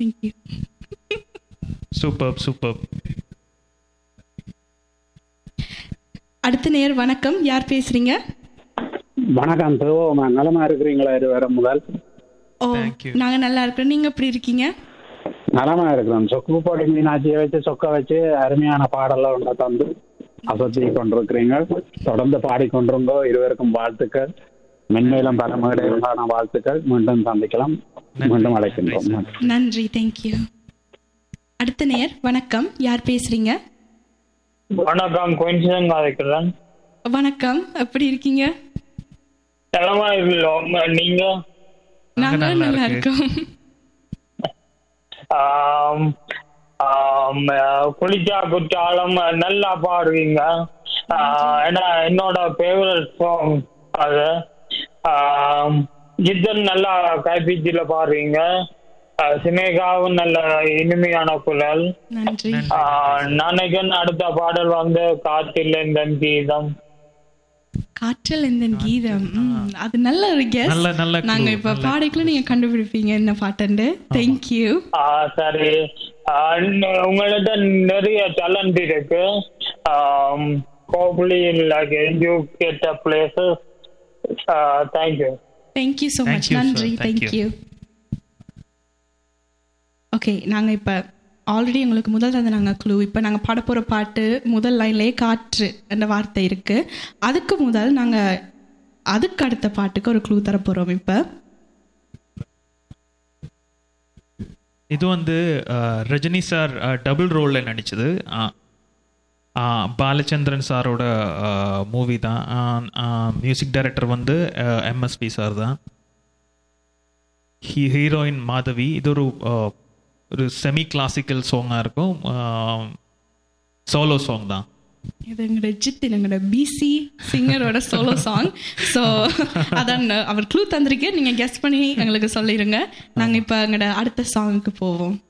Thank you super super அடுத்த நேர் வணக்கம் யார் பேசுறீங்க வணக்கம் தேவோமா நலமா இருக்கிறீங்களா இருவர முதல் ஓ Thank you. நாங்க நல்லா இருக்கிறோம் நீங்க எப்படி இருக்கீங்க நலமா இருக்கிறோம் சொக்கு போட்டி மீனாட்சியை வச்சு சொக்க வச்சு அருமையான பாடலாம் ஒன்றை தந்து அசத்தி கொண்டிருக்கிறீங்க தொடர்ந்து பாடிக்கொண்டிருங்கோ இருவருக்கும் வாழ்த்துக்கள் மென்மேலும் பல மேடைகளான வாழ்த்துக்கள் மீண்டும் சந்திக்கலாம் மீண்டும் அழைக்கின்றோம் நன்றி தேங்க்யூ அடுத்த நேர் வணக்கம் யார் பேசுறீங்க வணக்கம் கொஞ்சம் இருக்கிறேன் வணக்கம் எப்படி இருக்கீங்க நலமா இருக்கிறோம் நீங்க நாங்க நல்லா நல்லா இருக்கு. இருக்கோம் ஆம், ஆம், அஹ், குளிச்சா குற்றாலம் நல்லா பாடுவீங்க ஆஹ், ஏன்னா என்னோட ஃபேவரட் சாங் அது ஆம், ஜித்தன் நல்லா கைப்பீச்சில பாடுவீங்க அஹ், சினேகாவும் நல்ல இனிமையான குரல் நன்றி ஆஹ், நினைக்கிறேன் அடுத்த பாடல் வந்து காற்றில் இந்த கீதம் காற்றல் இந்த கீதம் ம், அது நல்ல ஒரு கெஸ் நல்ல நல்ல clue, நாங்க இப்ப நல்ல பாடைக்குள்ள நீங்க கண்டுபிடிப்பீங்க என்ன பாட்டுண்டு தேங்க்யூ ஆ, சரி ஆ, ந- உங்கள்ட்ட நிறைய டேலண்ட் இருக்கு hopefully like you get a places thank you thank you so Thank much you, sir. நன்றி Thank you. தேங்க்யூ ஓகே நாங்க இப்ப ஆல்ரெடி உங்களுக்கு முதல் தந்த நாங்க க்ளூ இப்போ நாங்க பாட போற பாட்டு முதல் லைன்லயே காற்று என்ற வார்த்தை இருக்கு அதுக்கு முதல் நாங்க அதுக்கு அடுத்த பாட்டுக்கு ஒரு க்ளூ தர போறோம் இப்ப இது வந்து அஹ், ரஜினி சார் டபுள் ரோலில் நடிச்சது அஹ், அஹ், பாலச்சந்திரன் சாரோட மூவி தான் மியூசிக் டைரக்டர் வந்து எம்எஸ்பி சார் தான் ஹீ ஹீரோயின் மாதவி இது ஒரு அஹ், ஒரு செமி கிளாசிக்கல் சாங்காக இருக்கும் சோலோ சாங் தான் இது எங்களோட ஜித் எங்களோட பிசி சிங்கரோட சோலோ சாங் ஸோ அதான் அவர் க்ளூ தந்திருக்கேன் நீங்க கெஸ் பண்ணி எங்களுக்கு சொல்லிடுங்க நாங்க இப்ப எங்களோட அடுத்த சாங்குக்கு போவோம்